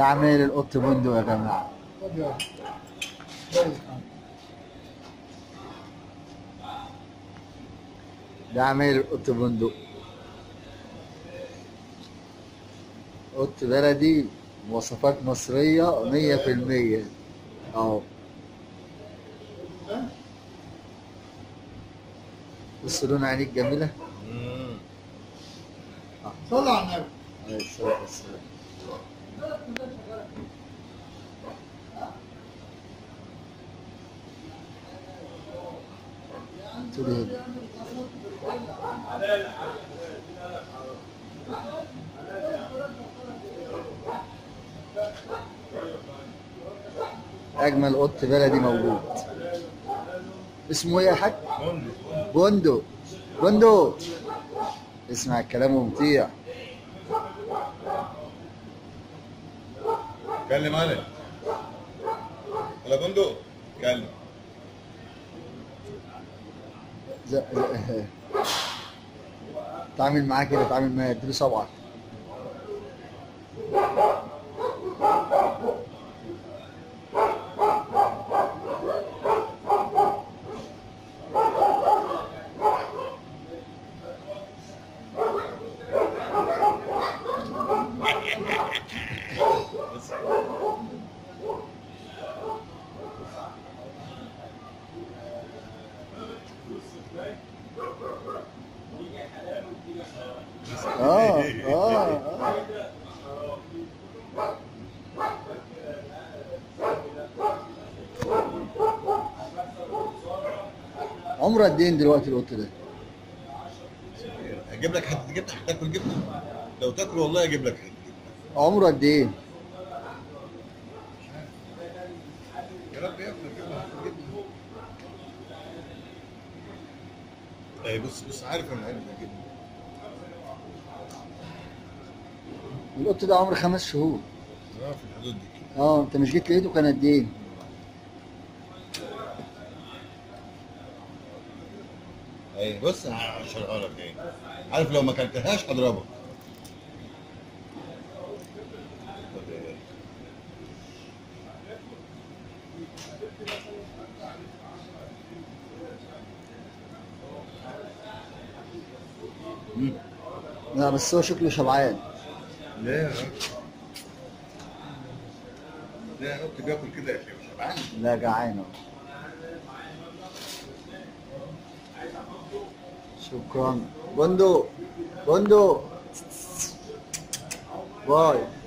عمايل القط بندق يا جماعة خد يلا كويس ده عمايل القط بندق قط بلدي مواصفات مصرية مية في المية اهو بص لون عينيك جميلة صلى على النبي عليه الصلاة والسلام تقول ايه اجمل قط بلدي موجود اسمه ايه يا حاج بندق بندق اسمع الكلام ومطيع كلم انا ولا بندق كلم ز- ز- تعامل معاه كده تعامل معاه اديله صبعك بس اه اه اه عمره قد ايه دلوقتي القط ده؟ اجيب لك حته جبنه هتاكل جبنه لو تاكل والله اجيب لك حته جبنه عمره قد ايه؟ يا رب ياكل جبنه هاكل جبنه اي بص بص عارف انا عارف الجبنه القط ده عمره خمس شهور اه في الحدود دي كده اه انت مش جيت لقيته كان قد ايه؟ اي بص هشرحها لك ايه عارف لو ما اكلتهاش هضربك خد إيه. لا بس هو شكله شبعان ليه يا راجل؟ ليه يا قط بياكل كده يا اخي مش شبعان لا جعان اهو شكرا بندق بندق باي